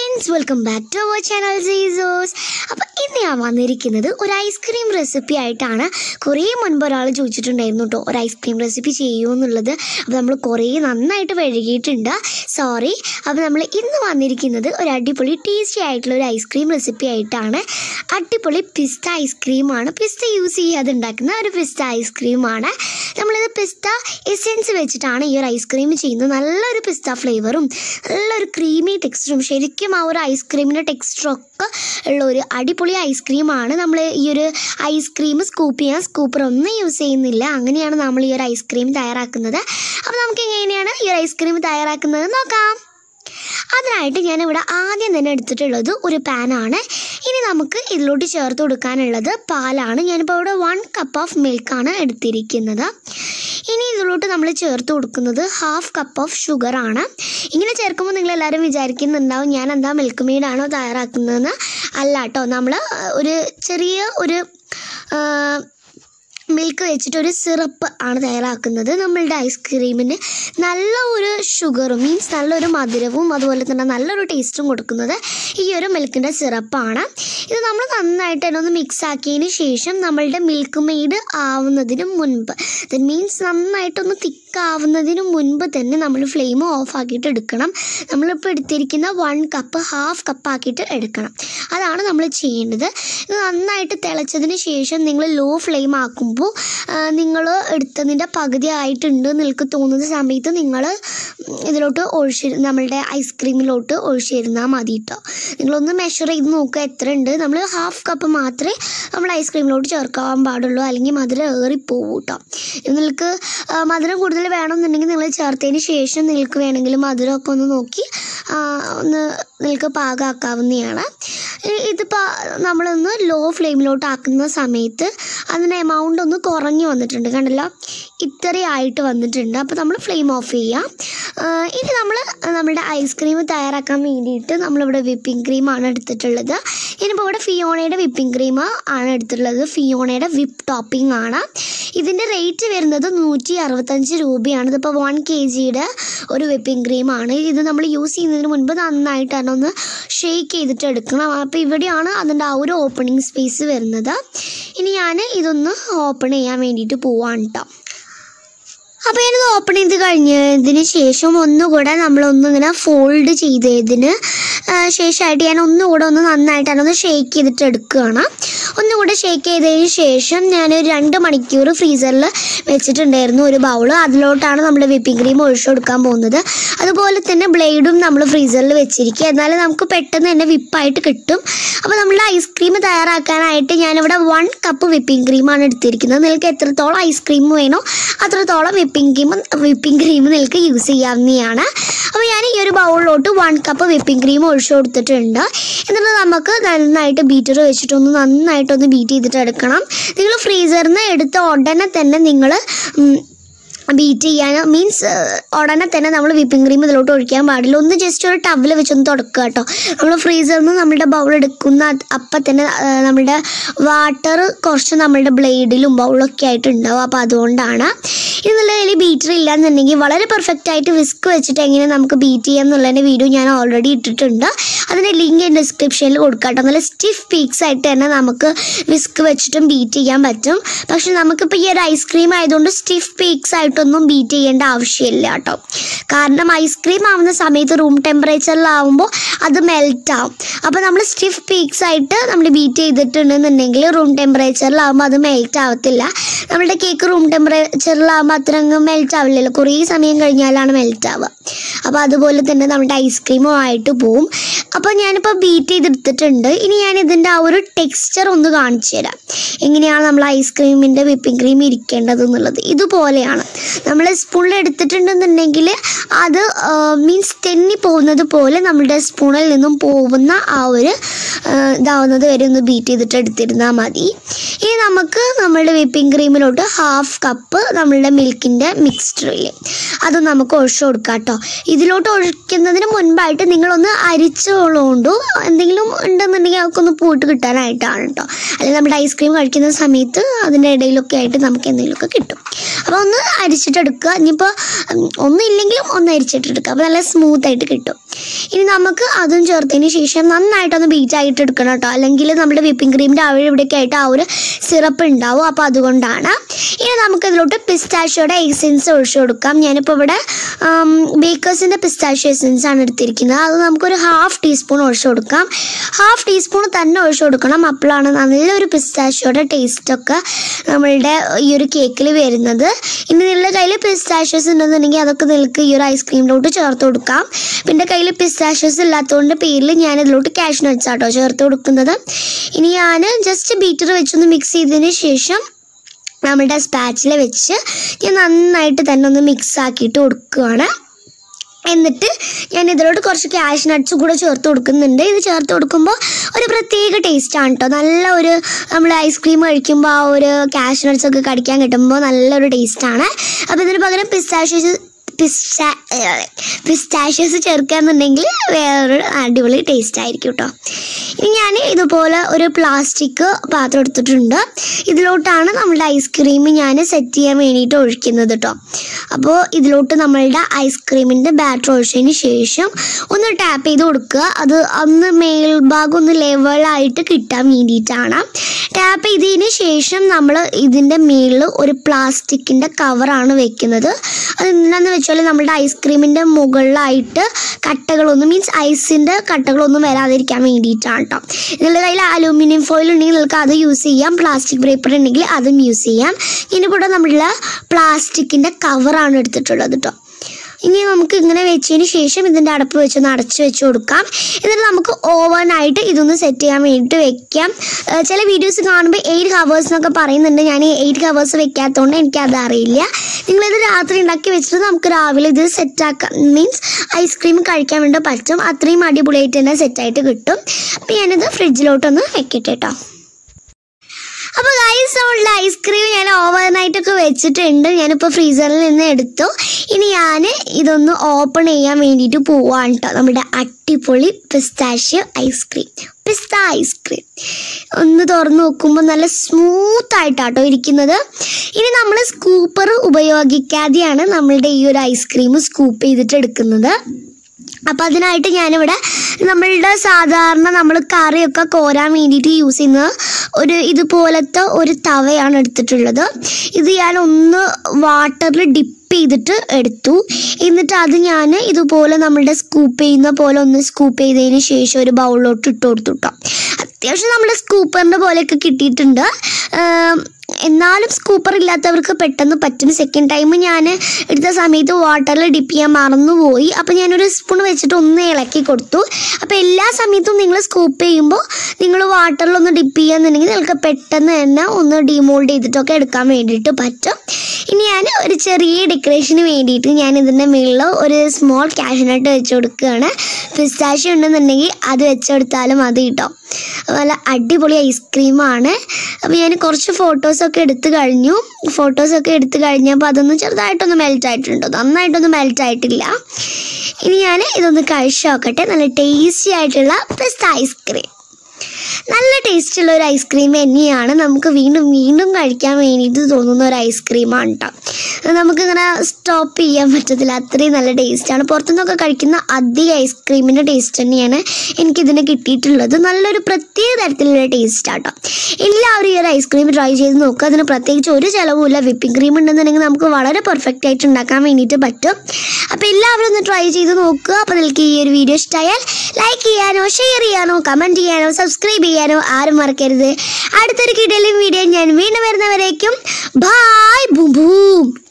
friends welcome back to our channel സീസോസ് അപ്പോൾ ഇന്ന് ഞാൻ വന്നിരിക്കുന്നത് ഒരു ഐസ്ക്രീം റെസിപ്പി ആയിട്ടാണ് കുറേ മുൻപ് ഒരാൾ ചോദിച്ചിട്ടുണ്ടായിരുന്നു കേട്ടോ ഒരു ഐസ്ക്രീം റെസിപ്പി ചെയ്യുമോ എന്നുള്ളത് അപ്പോൾ നമ്മൾ കുറേ നന്നായിട്ട് വഴുകിയിട്ടുണ്ട് സോറി അപ്പോൾ നമ്മൾ ഇന്ന് വന്നിരിക്കുന്നത് ഒരു അടിപൊളി ടേസ്റ്റി ആയിട്ടുള്ള ഒരു ഐസ്ക്രീം റെസിപ്പി ആയിട്ടാണ് അടിപൊളി പിസ്ത ഐസ്ക്രീമാണ് പിസ്ത യൂസ് ചെയ്യാതെ ഉണ്ടാക്കുന്ന ഒരു പിസ്ത ഐസ്ക്രീമാണ് നമ്മളിത് പിസ്ത എസെൻസ് വെച്ചിട്ടാണ് ഈ ഒരു ഐസ്ക്രീം ചെയ്യുന്നത് നല്ലൊരു പിസ്ത ഫ്ലേവറും നല്ലൊരു ക്രീമി ടെക്സ്ചറും ശരിക്കും ആ ഒരു ഐസ്ക്രീമിൻ്റെ ടെക്സ്ചറൊക്കെ ഉള്ള ഒരു അടിപൊളി ഐസ്ക്രീമാണ് നമ്മൾ ഈ ഒരു ഐസ്ക്രീം സ്കൂപ്പ് ചെയ്യാൻ സ്കൂപ്പർ ഒന്നും യൂസ് ചെയ്യുന്നില്ല അങ്ങനെയാണ് നമ്മൾ ഈ ഒരു ഐസ്ക്രീം തയ്യാറാക്കുന്നത് അപ്പോൾ നമുക്ക് എങ്ങനെയാണ് ഈ ഒരു ഐസ്ക്രീം തയ്യാറാക്കുന്നത് നോക്കാം അതിനായിട്ട് ഞാനിവിടെ ആദ്യം തന്നെ എടുത്തിട്ടുള്ളത് ഒരു പാനാണ് ഇനി നമുക്ക് ഇതിലോട്ട് ചേർത്ത് കൊടുക്കാനുള്ളത് പാലാണ് ഞാനിപ്പോൾ ഇവിടെ വൺ കപ്പ് ഓഫ് മിൽക്കാണ് എടുത്തിരിക്കുന്നത് ഇനി ഇതിലോട്ട് നമ്മൾ ചേർത്ത് കൊടുക്കുന്നത് ഹാഫ് കപ്പ് ഓഫ് ഷുഗറാണ് ഇങ്ങനെ ചേർക്കുമ്പോൾ നിങ്ങൾ എല്ലാവരും വിചാരിക്കുന്നുണ്ടാവും ഞാൻ എന്താ മിൽക്ക് മെയ്ഡാണോ തയ്യാറാക്കുന്നതെന്ന് അല്ല കേട്ടോ നമ്മൾ ഒരു ചെറിയ ഒരു ആ, മിൽക്ക് വെച്ചിട്ട് ഒരു സിറപ്പ് ആണ് തയ്യാറാക്കുന്നത് നമ്മളുടെ ഐസ്ക്രീമിന് നല്ല ഒരു ഷുഗറും മീൻസ് നല്ലൊരു മധുരവും അതുപോലെ തന്നെ നല്ലൊരു ടേസ്റ്റും കൊടുക്കുന്നത് ഈ ഒരു മിൽക്കിൻ്റെ സിറപ്പാണ് ഇത് നമ്മൾ നന്നായിട്ട് തന്നെ ഒന്ന് മിക്സ് ആക്കിയതിന് ശേഷം നമ്മളുടെ മിൽക്ക് മെയ്ഡ് ആവുന്നതിന് മുൻപ് ദറ്റ് മീൻസ് നന്നായിട്ടൊന്ന് തിക്കാവുന്നതിന് മുൻപ് തന്നെ നമ്മൾ ഫ്ലെയിം ഓഫ് ആക്കിയിട്ട് എടുക്കണം നമ്മളിപ്പോൾ എടുത്തിരിക്കുന്ന വൺ കപ്പ് ഹാഫ് കപ്പ് ആക്കിയിട്ട് എടുക്കണം അതാണ് നമ്മൾ ചെയ്യേണ്ടത് ഇത് നന്നായിട്ട് തിളച്ചതിന് ശേഷം നിങ്ങൾ ലോ ഫ്ലെയിം ആക്കുമ്പോൾ നിങ്ങൾ എടുത്തതിൻ്റെ പകുതി ആയിട്ടുണ്ട് നിങ്ങൾക്ക് തോന്നുന്ന സമയത്ത് നിങ്ങൾ ഇതിലോട്ട് ഒഴിച്ച് നമ്മളുടെ ഐസ്ക്രീമിലോട്ട് ഒഴിച്ചിരുന്നാൽ മതി കേട്ടോ നിങ്ങളൊന്ന് മെഷർ ചെയ്ത് നോക്കുക എത്ര ഉണ്ട് നമ്മൾ ഹാഫ് കപ്പ് മാത്രമേ നമ്മൾ ഐസ്ക്രീമിലോട്ട് ചേർക്കാൻ പാടുള്ളൂ അല്ലെങ്കിൽ മധുരം ഏറിപ്പോവും കേട്ടോ നിങ്ങൾക്ക് ആ, മധുരം കൂടുതൽ വേണമെന്നുണ്ടെങ്കിൽ നിങ്ങൾ ചേർത്തതിന് ശേഷം നിങ്ങൾക്ക് വേണമെങ്കിൽ മധുരമൊക്കെ ഒന്ന് നോക്കി ആ, ഒന്ന് നിങ്ങൾക്ക് പാകമാക്കാവുന്നതാണ് ഇ- ഇതിപ്പോൾ നമ്മളൊന്ന് ലോ ഫ്ലെയിമിലോട്ട് ആക്കുന്ന സമയത്ത് അതിൻ്റെ എമൗണ്ട് ഒന്ന് കുറഞ്ഞു വന്നിട്ടുണ്ട് കണ്ടല്ലോ ഇത്രയായിട്ട് വന്നിട്ടുണ്ട് അപ്പോൾ നമ്മൾ ഫ്ലെയിം ഓഫ് ചെയ്യാം ആ, ഇനി നമ്മൾ നമ്മുടെ ഐസ്ക്രീം തയ്യാറാക്കാൻ വേണ്ടിയിട്ട് നമ്മളിവിടെ വിപ്പിംഗ് ക്രീമാണ് എടുത്തിട്ടുള്ളത് ഇനിയിപ്പോൾ ഇവിടെ ഫിയോണയുടെ വിപ്പിംഗ് ക്രീം ആണ് എടുത്തിട്ടുള്ളത് ഫിയോണയുടെ വിപ്പ് ടോപ്പിംഗ് ആണ് ഇതിൻ്റെ റേറ്റ് വരുന്നത് നൂറ്റി അറുപത്തഞ്ച് രൂപയാണ് ഇതിപ്പോൾ വൺ കെ ജിയുടെ ഒരു വിപ്പിംഗ് ക്രീമാണ് ഇത് നമ്മൾ യൂസ് ചെയ്യുന്നതിന് മുൻപ് നന്നായിട്ട് തന്നെ ഒന്ന് ഷെയ്ക്ക് ചെയ്തിട്ട് എടുക്കണം അപ്പോൾ ഇവിടെയാണ് അതിൻ്റെ ആ ഒരു ഓപ്പണിംഗ് സ്പേസ് വരുന്നത് ഇനി ഞാൻ ഇതൊന്ന് ഓപ്പൺ ചെയ്യാൻ വേണ്ടിയിട്ട് പോവാണ് കേട്ടോ അപ്പോൾ ഞാനിത് ഓപ്പൺ ചെയ്ത് കഴിഞ്ഞതിന് ശേഷം ഒന്നുകൂടെ നമ്മളൊന്നിങ്ങനെ ഫോൾഡ് ചെയ്തതിന് ആ, ശേഷമായിട്ട് ഞാൻ ഒന്നുകൂടെ ഒന്ന് നന്നായിട്ട് അതിനൊന്ന് ഷേക്ക് ചെയ്തിട്ട് എടുക്കുകയാണ് ഒന്നുകൂടെ ഷേക്ക് ചെയ്തതിന് ശേഷം ഞാൻ ഒരു രണ്ട് മണിക്കൂർ ഫ്രീസറിൽ വെച്ചിട്ടുണ്ടായിരുന്നു ഒരു ബൗൾ അതിലോട്ടാണ് നമ്മൾ വിപ്പിംഗ് ക്രീം ഒഴിച്ചു കൊടുക്കാൻ പോകുന്നത് അതുപോലെ തന്നെ ബ്ലേഡും നമ്മൾ ഫ്രീസറിൽ വെച്ചിരിക്കുക എന്നാലും നമുക്ക് പെട്ടെന്ന് തന്നെ വിപ്പായിട്ട് കിട്ടും അപ്പോൾ നമ്മൾ ഐസ്ക്രീം തയ്യാറാക്കാനായിട്ട് ഞാനിവിടെ വൺ കപ്പ് വിപ്പിംഗ് ക്രീമാണ് എടുത്തിരിക്കുന്നത് നിങ്ങൾക്ക് എത്രത്തോളം ഐസ്ക്രീം വേണോ അത്രത്തോളം വിപ്പിംഗ് ക്രീം വിപ്പിംഗ് ക്രീം നിങ്ങൾക്ക് യൂസ് ചെയ്യാവുന്നതാണ് അപ്പോൾ ഞാൻ ഈ ഒരു ബൗളിലോട്ട് വൺ കപ്പ് വിപ്പിംഗ് ക്രീം ഒഴിച്ചു കൊടുത്തിട്ടുണ്ട് എന്നിട്ട് നമുക്ക് നന്നായിട്ട് ബീറ്റർ വെച്ചിട്ടൊന്ന് നന്നായിട്ടൊന്ന് ബീറ്റ് ചെയ്തിട്ട് എടുക്കണം നിങ്ങൾ ഫ്രീസറിൽ നിന്ന് എടുത്ത ഉടനെ തന്നെ നിങ്ങൾ ബീറ്റ് ചെയ്യാൻ മീൻസ് ഉടനെ തന്നെ നമ്മൾ വിപ്പിംഗ് ക്രീം ഇതിലോട്ട് ഒഴിക്കാൻ പാടില്ല ഒന്ന് ജസ്റ്റ് ഒരു ടവൽ വെച്ചൊന്ന് തുടക്കുക കേട്ടോ നമ്മൾ ഫ്രീസറിൽ നിന്ന് നമ്മുടെ ബൗൾ എടുക്കുന്ന അത് അപ്പം തന്നെ ആ, നമ്മുടെ വാട്ടർ കുറച്ച് നമ്മുടെ ബ്ലേഡിലും ബൗളൊക്കെ ആയിട്ട് ഉണ്ടാവും അപ്പോൾ അതുകൊണ്ടാണ് എന്നുള്ള കയ്യിൽ ബീറ്റർ ഇല്ലാന്നുണ്ടെങ്കിൽ വളരെ പെർഫെക്റ്റ് ആയിട്ട് വിസ്ക് വെച്ചിട്ട് എങ്ങനെ നമുക്ക് ബീറ്റ് ചെയ്യാം എന്നുള്ളതിൻ്റെ വീഡിയോ ഞാൻ ഓൾറെഡി ഇട്ടിട്ടുണ്ട് അതിൻ്റെ ലിങ്ക് ഡിസ്ക്രിപ്ഷനിൽ കൊടുക്കാം കേട്ടോ നല്ല സ്റ്റിഫ് പീക്സ് ആയിട്ട് തന്നെ നമുക്ക് വിസ്ക് വെച്ചിട്ടും ബീറ്റ് ചെയ്യാൻ പറ്റും പക്ഷെ നമുക്കിപ്പോൾ ഈ ഒരു ഐസ്ക്രീം ആയതുകൊണ്ട് സ്റ്റിഫ് പീക്സ് ആയിട്ടൊന്നും ബീറ്റ് ചെയ്യേണ്ട ആവശ്യമില്ല കേട്ടോ കാരണം ഐസ്ക്രീം ആവുന്ന സമയത്ത് റൂം ടെമ്പറേച്ചറിലാവുമ്പോൾ അത് മെൽറ്റ് ആവും അപ്പോൾ നമ്മൾ സ്റ്റിഫ് പീക്സ് ആയിട്ട് നമ്മൾ ബീറ്റ് ചെയ്തിട്ടുണ്ടെന്നുണ്ടെങ്കിൽ റൂം ടെമ്പറേച്ചറിലാവുമ്പോൾ അത് മെൽറ്റ് ആവത്തില്ല നമ്മുടെ കേക്ക് റൂം ടെമ്പറേച്ചറിലാവുമ്പോൾ അത്ര അങ്ങ് മെൽറ്റ് ആവില്ലല്ലോ കുറേ സമയം കഴിഞ്ഞാലാണ് മെൽറ്റ് ആവുക അപ്പോൾ അതുപോലെ തന്നെ നമ്മുടെ ഐസ്ക്രീമും ആയിട്ട് പോവും അപ്പോൾ ഞാനിപ്പോൾ ബീറ്റ് ചെയ്തെടുത്തിട്ടുണ്ട് ഇനി ഞാൻ ഇതിൻ്റെ ആ ഒരു ടെക്സ്ചർ ഒന്ന് കാണിച്ചു തരാം എങ്ങനെയാണ് നമ്മൾ ഐസ്ക്രീമിൻ്റെ വിപ്പിംഗ് ക്രീം ഇരിക്കേണ്ടത് എന്നുള്ളത് ഇതുപോലെയാണ് നമ്മൾ സ്പൂണിൽ എടുത്തിട്ടുണ്ടെന്നുണ്ടെങ്കിൽ അത് മീൻസ് തെന്നി പോകുന്നത് പോലെ നമ്മുടെ സ്പൂണിൽ നിന്നും പോകുന്ന ആ ഒരു ആ, ഇതാവുന്നത് വരെ ഒന്ന് ബീറ്റ് ചെയ്തിട്ട് എടുത്തിരുന്നാൽ മതി ഇനി നമുക്ക് നമ്മളുടെ വിപ്പിംഗ് ക്രീമിലോട്ട് ഹാഫ് കപ്പ് നമ്മളുടെ മിൽക്കിൻ്റെ മിക്സ്ചറില്ലേ അത് നമുക്ക് ഒഴിച്ചു കൊടുക്കാം കേട്ടോ ഇതിലോട്ട് ഒഴിക്കുന്നതിന് മുൻപായിട്ട് നിങ്ങളൊന്ന് അരിച്ച് ഉള്ളതുകൊണ്ട് എന്തെങ്കിലും ഉണ്ടെന്നുണ്ടെങ്കിൽ അതൊക്കെ ഒന്ന് പോയിട്ട് കിട്ടാനായിട്ടാണ് കേട്ടോ അല്ലെങ്കിൽ നമ്മുടെ ഐസ്ക്രീം കഴിക്കുന്ന സമയത്ത് അതിൻ്റെ ഇടയിലൊക്കെ ആയിട്ട് നമുക്ക് എന്തെങ്കിലുമൊക്കെ കിട്ടും അപ്പോൾ ഒന്ന് അരിച്ചിട്ടെടുക്കുക ഇനിയിപ്പോൾ ഉം, ഒന്നും ഇല്ലെങ്കിലും ഒന്ന് അരിച്ചിട്ടെടുക്കുക അപ്പോൾ നല്ല സ്മൂത്ത് ആയിട്ട് കിട്ടും ഇനി നമുക്ക് അതും ചേർത്തതിന് ശേഷം നന്നായിട്ടൊന്ന് ബീറ്റ് ആയിട്ട് എടുക്കണം കേട്ടോ അല്ലെങ്കിൽ നമ്മുടെ വിപ്പിംഗ് ക്രീമിൻ്റെ അവിടെ ഇവിടെയൊക്കെ ആയിട്ട് ആ ഒരു സിറപ്പ് ഉണ്ടാവും അപ്പോൾ അതുകൊണ്ടാണ് ഇനി നമുക്ക് ഇതിലോട്ട് പിസ്താഷ്യോയുടെ എസെൻസ് ഒഴിച്ചു കൊടുക്കാം ഞാനിപ്പോൾ ഇവിടെ ബേക്കേഴ്സിൻ്റെ പിസ്താഷ്യോ എസെൻസ് ആണ് എടുത്തിരിക്കുന്നത് അത് നമുക്കൊരു ഹാഫ് ടീസ്പൂൺ ഒഴിച്ചു കൊടുക്കാം ഹാഫ് ടീസ്പൂൺ തന്നെ ഒഴിച്ചു കൊടുക്കണം അപ്പോഴാണ് നല്ലൊരു പിസ്താഷ്യോയുടെ ടേസ്റ്റൊക്കെ നമ്മളുടെ ഈ ഒരു കേക്കിൽ വരുന്നത് ഇനി നിങ്ങളുടെ കയ്യിൽ പിസ്താഷ്യോസ് ഉണ്ടെന്നുണ്ടെങ്കിൽ അതൊക്കെ നിങ്ങൾക്ക് ഈ ഒരു ഐസ്ക്രീമിലോട്ട് ചേർത്ത് കൊടുക്കാം പിന്നെ കയ്യിൽ പിസ്താഷ്യോസ് ഇല്ലാത്തതുകൊണ്ട് പേരിൽ ഞാൻ ഇതിലോട്ട് ക്യാഷ് നട്ട്സ് ആട്ടോ ചേർത്ത് കൊടുക്കുന്നത് ഇനി ഞാൻ ജസ്റ്റ് ബീറ്റർ വെച്ചൊന്ന് മിക്സ് ചെയ്തതിന് ശേഷം നമ്മുടെ സ്പാച്ചിൽ വെച്ച് ഞാൻ നന്നായിട്ട് തന്നെ ഒന്ന് മിക്സ് ആക്കിയിട്ട് കൊടുക്കുകയാണ് എന്നിട്ട് ഞാൻ ഇതിലോട്ട് കുറച്ച് ക്യാഷ് നട്ട്സ് കൂടെ ചേർത്ത് കൊടുക്കുന്നുണ്ട് ഇത് ചേർത്ത് കൊടുക്കുമ്പോൾ ഒരു പ്രത്യേക ടേസ്റ്റാണ് കേട്ടോ നല്ല ഒരു നമ്മൾ ഐസ്ക്രീം കഴിക്കുമ്പോൾ ആ ഒരു ക്യാഷ് നട്ട്സ് ഒക്കെ കടിക്കാൻ കിട്ടുമ്പോൾ നല്ലൊരു ടേസ്റ്റാണ് അപ്പോൾ ഇതിന് പകരം പിസ്താഷ്യസ് പിസ്റ്റാ പിസ്റ്റാഷ്യസ് ചേർക്കുകയെന്നുണ്ടെങ്കിൽ വേറൊരു അടിപൊളി ടേസ്റ്റ് ആയിരിക്കും കേട്ടോ ഇനി ഞാൻ ഇതുപോലെ ഒരു പ്ലാസ്റ്റിക് പാത്രം എടുത്തിട്ടുണ്ട് ഇതിലോട്ടാണ് നമ്മളുടെ ഐസ്ക്രീം ഞാൻ സെറ്റ് ചെയ്യാൻ വേണ്ടിയിട്ട് ഒഴിക്കുന്നത് കേട്ടോ അപ്പോൾ ഇതിലോട്ട് നമ്മളുടെ ഐസ്ക്രീമിൻ്റെ ബാറ്റർ ഒഴിച്ചതിന് ശേഷം ഒന്ന് ടാപ്പ് ചെയ്ത് കൊടുക്കുക അത് ഒന്ന് മേൽഭാഗം ഒന്ന് ലെവലായിട്ട് കിട്ടാൻ വേണ്ടിയിട്ടാണ് ടാപ്പ് ചെയ്തതിന് ശേഷം നമ്മൾ ഇതിൻ്റെ മേളിൽ ഒരു പ്ലാസ്റ്റിക്കിൻ്റെ കവറാണ് വെക്കുന്നത് അത് എന്താണെന്ന് വെച്ചാൽ നമ്മുടെ ഐസ്ക്രീമിൻ്റെ മുകളിലായിട്ട് കട്ടകളൊന്നും മീൻസ് ഐസിൻ്റെ കട്ടകളൊന്നും വരാതിരിക്കാൻ വേണ്ടിയിട്ടാണ് കേട്ടോ നിങ്ങളുടെ കയ്യിൽ അലൂമിനിയം ഫോയിൽ ഉണ്ടെങ്കിൽ നിങ്ങൾക്ക് അത് യൂസ് ചെയ്യാം പ്ലാസ്റ്റിക് പേപ്പർ ഉണ്ടെങ്കിൽ അതും യൂസ് ചെയ്യാം ഇനി കൂടെ നമ്മളുടെ പ്ലാസ്റ്റിക്കിൻ്റെ കവറാണ് എടുത്തിട്ടുള്ളത് കേട്ടോ ഇനി നമുക്ക് ഇങ്ങനെ വെച്ചതിന് ശേഷം ഇതിൻ്റെ അടപ്പ് വെച്ചൊന്ന് അടച്ച് വെച്ച് കൊടുക്കാം എന്നിട്ട് നമുക്ക് ഓവൻ ആയിട്ട് ഇതൊന്ന് സെറ്റ് ചെയ്യാൻ വേണ്ടിയിട്ട് വെക്കാം ഏഹ് ചില വീഡിയോസ് കാണുമ്പോൾ എയ്റ്റ് ഹവേഴ്സ് എന്നൊക്കെ പറയുന്നുണ്ട് ഞാൻ എയ്റ്റ് ഹവേഴ്സ് വെക്കാത്തതുകൊണ്ട് എനിക്കത് അറിയില്ല നിങ്ങളിത് രാത്രി ഉണ്ടാക്കി വെച്ചിട്ട് നമുക്ക് രാവിലെ ഇത് സെറ്റാക്കാം മീൻസ് ഐസ്ക്രീം കഴിക്കാൻ വേണ്ടി പറ്റും അത്രയും അടിപൊളിയായിട്ട് തന്നെ സെറ്റായിട്ട് കിട്ടും അപ്പം ഞാനിത് ഫ്രിഡ്ജിലോട്ടൊന്ന് വെക്കട്ടെ കേട്ടോ അപ്പോൾ ഗൈസ് നമ്മളുടെ ഐസ്ക്രീം ഞാൻ ഓവർനൈറ്റൊക്കെ വെച്ചിട്ടുണ്ട് ഞാനിപ്പോൾ ഫ്രീസറിൽ നിന്ന് എടുത്തു ഇനി ഞാൻ ഇതൊന്ന് ഓപ്പൺ ചെയ്യാൻ വേണ്ടിയിട്ട് പോവാണ് കേട്ടോ നമ്മുടെ അടിപൊളി പിസ്താഷ്യോ ഐസ്ക്രീം പിസ്ത ഐസ്ക്രീം ഒന്ന് തുറന്ന് നോക്കുമ്പോൾ നല്ല സ്മൂത്ത് ആയിട്ടാട്ടോ ഇരിക്കുന്നത് ഇനി നമ്മൾ സ്കൂപ്പർ ഉപയോഗിക്കാതെയാണ് നമ്മളുടെ ഈ ഒരു ഐസ്ക്രീം സ്കൂപ്പ് ചെയ്തിട്ട് എടുക്കുന്നത് അപ്പം അതിനായിട്ട് ഞാനിവിടെ നമ്മളുടെ സാധാരണ നമ്മൾ കറിയൊക്കെ കോരാൻ വേണ്ടിയിട്ട് യൂസ് ചെയ്യുന്ന ഒരു ഇതുപോലത്തെ ഒരു തവയാണ് എടുത്തിട്ടുള്ളത് ഇത് ഞാൻ ഒന്ന് വാട്ടറിൽ ഡിപ്പ് ചെയ്തിട്ട് എടുത്തു എന്നിട്ട് അത് ഞാൻ ഇതുപോലെ നമ്മളുടെ സ്കൂപ്പ് ചെയ്യുന്ന പോലെ ഒന്ന് സ്കൂപ്പ് ചെയ്തതിന് ശേഷം ഒരു ബൗളിലോട്ട് ഇട്ട് കൊടുത്തു കേട്ടോ അത്യാവശ്യം നമ്മുടെ സ്കൂപ്പറിൻ്റെ പോലെയൊക്കെ കിട്ടിയിട്ടുണ്ട് ആം, എന്നാലും സ്കൂപ്പർ ഇല്ലാത്തവർക്ക് പെട്ടെന്ന് പറ്റും സെക്കൻഡ് ടൈം ഞാൻ എടുത്ത സമയത്ത് വാട്ടറിൽ ഡിപ്പ് ചെയ്യാൻ മറന്നുപോയി അപ്പോൾ ഞാനൊരു സ്പൂൺ വെച്ചിട്ട് ഒന്ന് ഇളക്കി കൊടുത്തു അപ്പോൾ എല്ലാ സമയത്തും നിങ്ങൾ സ്കൂപ്പ് ചെയ്യുമ്പോൾ നിങ്ങൾ വാട്ടറിൽ ഒന്ന് ഡിപ്പ് ചെയ്യാന്നുണ്ടെങ്കിൽ നിങ്ങൾക്ക് പെട്ടെന്ന് തന്നെ ഒന്ന് ഡിമോൾഡ് ചെയ്തിട്ടൊക്കെ എടുക്കാൻ വേണ്ടിയിട്ട് പറ്റും ഇനി ഞാൻ ഒരു ചെറിയ ഡെക്കറേഷന് വേണ്ടിയിട്ട് ഞാൻ ഇതിൻ്റെ മുകളിൽ ഒരു സ്മോൾ ക്യാഷിനായിട്ട് വെച്ച് കൊടുക്കുകയാണ് പിസ്താഷി ഉണ്ടെന്നുണ്ടെങ്കിൽ അത് വെച്ചെടുത്താലും മതി കേട്ടോ നല്ല അടിപൊളി ഐസ്ക്രീമാണ് അപ്പോൾ ഞാൻ കുറച്ച് ഫോട്ടോസൊക്കെ എടുത്തു കഴിഞ്ഞു ഫോട്ടോസൊക്കെ എടുത്തു കഴിഞ്ഞപ്പോൾ അതൊന്ന് ചെറുതായിട്ടൊന്ന് മെൽറ്റ് ആയിട്ടുണ്ട് നന്നായിട്ടൊന്നും മെൽറ്റ് ആയിട്ടില്ല ഇനി ഞാൻ ഇതൊന്ന് കഴിച്ചു നോക്കട്ടെ നല്ല ടേസ്റ്റി ആയിട്ടുള്ള പിസ്ത ഐസ്ക്രീം നല്ല ടേസ്റ്റുള്ള ഒരു ഐസ്ക്രീം തന്നെയാണ് നമുക്ക് വീണ്ടും വീണ്ടും കഴിക്കാൻ വേണ്ടിയിട്ട് തോന്നുന്ന ഒരു ഐസ്ക്രീമാണ് കേട്ടോ അത് നമുക്കിങ്ങനെ സ്റ്റോപ്പ് ചെയ്യാൻ പറ്റത്തില്ല അത്രയും നല്ല ടേസ്റ്റാണ് പുറത്തുനിന്നൊക്കെ കഴിക്കുന്ന അധികം ഐസ്ക്രീമിൻ്റെ ടേസ്റ്റ് തന്നെയാണ് എനിക്കിതിന് കിട്ടിയിട്ടുള്ളത് നല്ലൊരു പ്രത്യേക തരത്തിലുള്ള ടേസ്റ്റ് ആട്ടോ എല്ലാവരും ഈ ഒരു ഐസ്ക്രീം ട്രൈ ചെയ്ത് നോക്കുക അതിന് പ്രത്യേകിച്ച് ഒരു ചിലവുമില്ല വിപ്പിംഗ് ക്രീം ഉണ്ടെന്നുണ്ടെങ്കിൽ നമുക്ക് വളരെ പെർഫെക്റ്റ് ആയിട്ട് ഉണ്ടാക്കാൻ വേണ്ടിയിട്ട് പറ്റും അപ്പോൾ എല്ലാവരും ഒന്ന് ട്രൈ ചെയ്ത് നോക്കുക അപ്പോൾ നിങ്ങൾക്ക് ഈ ഒരു വീഡിയോ ഇഷ്ടമായാൽ ലൈക്ക് ചെയ്യാനോ ഷെയർ ചെയ്യാനോ കമൻറ്റ് ചെയ്യാനോ സബ്സ്ക്രൈബ് ചെയ്യാനോ ആരും മറക്കരുത് അടുത്തൊരു കിടലും വീഡിയോ ഞാൻ വീണ്ടും വരുന്നവരേക്കും ബായ് ബൂം ബൂം